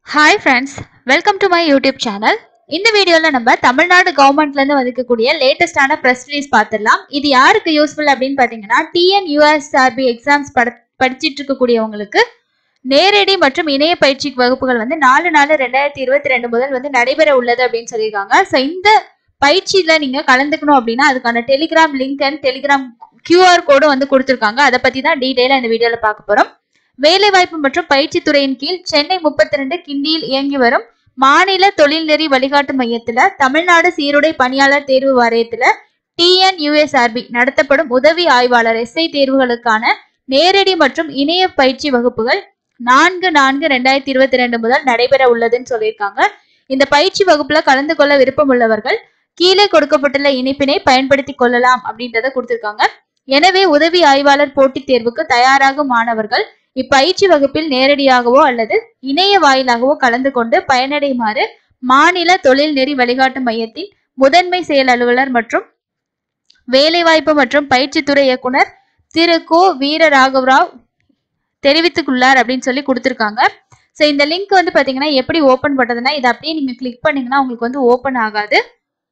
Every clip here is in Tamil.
hi friends welcome to my YouTube channel இந்த வீடியோவில் நம்ம தமிழ்நாடு கவர்மெண்ட்லேருந்து வந்திருக்கக்கூடிய லேட்டஸ்டான ப்ரெஸ் ரிலீஸ் பார்த்துடலாம் இது யாருக்கு யூஸ்ஃபுல் அப்படின்னு பார்த்தீங்கன்னா டிஎன் யூஎஸ்ஆர்பி எக்ஸாம்ஸ் பட படிச்சிட்டு இருக்கக்கூடியவங்களுக்கு நேரடி மற்றும் இணைய பயிற்சி வகுப்புகள் வந்து நாலு நாலு ரெண்டாயிரத்தி இருபத்தி ரெண்டு முதல் வந்து நடைபெற உள்ளது அப்படின்னு சொல்லியிருக்காங்க ஸோ இந்த பயிற்சியில நீங்க கலந்துக்கணும் அப்படின்னா அதுக்கான Telegram link and Telegram QR கோடும் வந்து கொடுத்துருக்காங்க அதை பத்தி தான் டீட்டெயிலாக இந்த வீடியோவில் பார்க்க போறோம் வேலைவாய்ப்பு மற்றும் பயிற்சி துறையின் கீழ் சென்னை முப்பத்தி ரெண்டு கிண்டியில் இயங்கி வரும் மாநில தொழில்நெறி வழிகாட்டு மையத்துல தமிழ்நாடு சீருடை பணியாளர் தேர்வு வாரியத்துல டிஎன்யூஎஸ்ஆர்பி நடத்தப்படும் உதவி ஆய்வாளர் எஸ்ஐ தேர்வுகளுக்கான நேரடி மற்றும் இணைய பயிற்சி வகுப்புகள் நான்கு நான்கு ரெண்டாயிரத்தி இருபத்தி ரெண்டு முதல் நடைபெற உள்ளதுன்னு சொல்லியிருக்காங்க இந்த பயிற்சி வகுப்புல கலந்து கொள்ள விருப்பம் உள்ளவர்கள் கீழே கொடுக்கப்பட்டுள்ள இணைப்பினை பயன்படுத்தி கொள்ளலாம் அப்படின்றத கொடுத்திருக்காங்க எனவே உதவி ஆய்வாளர் போட்டித் தேர்வுக்கு தயாராகும் மாணவர்கள் இப்பயிற்சி வகுப்பில் நேரடியாகவோ அல்லது இணைய வாயிலாகவோ கலந்து கொண்டு பயனடையுமாறு மாநில தொழில் நெறி வழிகாட்டு மையத்தின் முதன்மை செயல் அலுவலர் மற்றும் வேலைவாய்ப்பு மற்றும் பயிற்சித்துறை இயக்குனர் திரு கோ வீர ராகவராவ் தெரிவித்துக்குள்ளார் அப்படின்னு சொல்லி கொடுத்துருக்காங்க ஸோ இந்த லிங்க் வந்து பார்த்தீங்கன்னா எப்படி ஓப்பன் பண்ணுறதுன்னா இதை அப்படியே நீங்கள் கிளிக் பண்ணீங்கன்னா உங்களுக்கு வந்து ஓப்பன் ஆகாது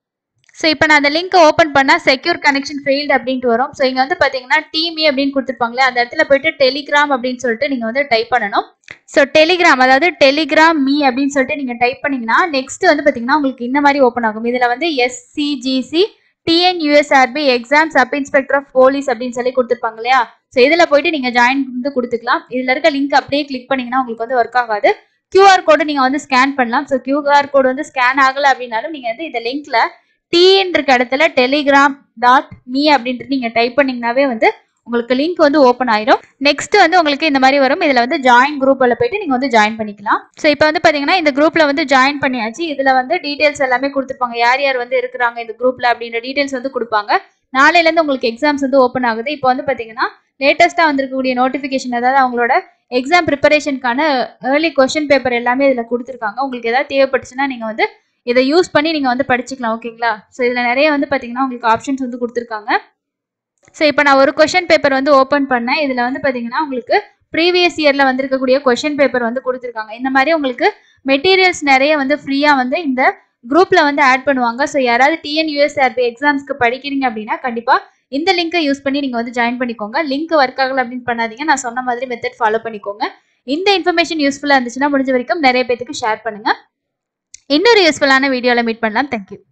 ஸோ இப்போ நான் அந்த லிங்க்கை ஓப்பன் பண்ணால் செக்யூர் கனெக்ஷன் ஃபெயில்டு அப்படின்ட்டு வரும் ஸோ இங்கே வந்து பார்த்தீங்கன்னா டிமி அப்படின்னு கொடுத்துருப்பாங்களே அந்த இடத்துல போயிட்டு டெலிகிராம் அப்படின்னு சொல்லிட்டு நீங்கள் வந்து டைப் பண்ணணும் ஸோ டெலிகிராம் அதாவது டெலிகிராம் மீ அப்படின்னு சொல்லிட்டு நீங்கள் டைப் பண்ணீங்கன்னா நெக்ஸ்ட் வந்து பார்த்தீங்கன்னா உங்களுக்கு இந்த மாதிரி ஓப்பன் ஆகும் இதில் வந்து SCGC TNUSRB exam sub inspector of police அப்படின்னு சொல்லி கொடுத்துருப்பாங்க இல்லையா ஸோ இதில் போயிட்டு நீங்கள் ஜாயின் வந்து கொடுத்துக்கலாம் இதில் இருக்க லிங்க் அப்படியே கிளிக் பண்ணீங்கன்னா உங்களுக்கு வந்து ஒர்க் ஆகாது கியூஆர் கோடு நீங்கள் வந்து ஸ்கேன் பண்ணலாம் ஸோ கியூஆர் கோடு வந்து ஸ்கேன் ஆகலை அப்படின்னாலும் நீங்கள் வந்து இந்த லிங்க்ல டிஎன் இருக்க இடத்துல டெலிகிராம் டாட் மீ அப்படின்ட்டு நீங்கள் டைப் பண்ணீங்கன்னாவே வந்து உங்களுக்கு லிங்க் வந்து ஓப்பன் ஆயிரும் நெக்ஸ்ட் வந்து உங்களுக்கு இந்த மாதிரி வரும் இதில் வந்து ஜாயின் குரூப்பில் போயிட்டு நீங்கள் வந்து ஜாயின் பண்ணிக்கலாம் ஸோ இப்போ வந்து பார்த்தீங்கன்னா இந்த குரூப்பில் வந்து ஜாயின் பண்ணியாச்சு இதில் வந்து டீட்டெயில்ஸ் எல்லாமே கொடுத்துருப்பாங்க யார் யார் வந்து இருக்கிறாங்க இந்த குரூப்பில் அப்படின்ற டீட்டெயில்ஸ் வந்து கொடுப்பாங்க நாளையிலேருந்து உங்களுக்கு எக்ஸாம்ஸ் வந்து ஓப்பன் ஆகுது இப்போ வந்து பார்த்தீங்கன்னா லேட்டஸ்ட்டாக வந்திருக்கக்கூடிய நோட்டிஃபிகேஷன் அதாவது அவங்களோட எக்ஸாம் ப்ரிப்பரேஷனுக்கான ஏர்லி கொஷின் பேப்பர் எல்லாமே இதில் கொடுத்துருக்காங்க உங்களுக்கு ஏதாவது தேவைப்பட்டுச்சுன்னா நீங்கள் வந்து இதை யூஸ் பண்ணி நீங்கள் வந்து படிச்சுக்கலாம் ஓகேங்களா ஸோ இதில் நிறைய வந்து பார்த்தீங்கன்னா உங்களுக்கு ஆப்ஷன்ஸ் வந்து கொடுத்துருக்காங்க ஸோ இப்போ நான் ஒரு கொஷின் பேப்பர் வந்து ஓப்பன் பண்ணேன் இதில் வந்து பார்த்தீங்கன்னா உங்களுக்கு ப்ரீவியஸ் இயரில் வந்திருக்கக்கூடிய கொஷின் பேப்பர் வந்து கொடுத்துருக்காங்க இந்த மாதிரி உங்களுக்கு மெட்டீரியல்ஸ் நிறைய வந்து ஃப்ரீயாக வந்து இந்த குரூப்பில் வந்து ஆட் பண்ணுவாங்க ஸோ யாராவது டிஎன்யூஎஸ்ஆர்பி எக்ஸாம்ஸ்க்கு படிக்கிறீங்க அப்படின்னா கண்டிப்பாக இந்த லிங்கை யூஸ் பண்ணி நீங்கள் வந்து ஜாயின் பண்ணிக்கோங்க லிங்க் ஒர்க் ஆகல அப்படின்னு பண்ணாதீங்க நான் சொன்ன மாதிரி மெத்தட் ஃபாலோ பண்ணிக்கோங்க இந்த இன்ஃபர்மேஷன் யூஸ்ஃபுல்லாக இருந்துச்சுன்னா முடிஞ்ச வரைக்கும் நிறைய பேத்துக்கு ஷேர் பண்ணுங்கள் இன்னொரு யூஸ்ஃபுல்லான வீடியோவில் மீட் பண்ணலாம் தேங்க்யூ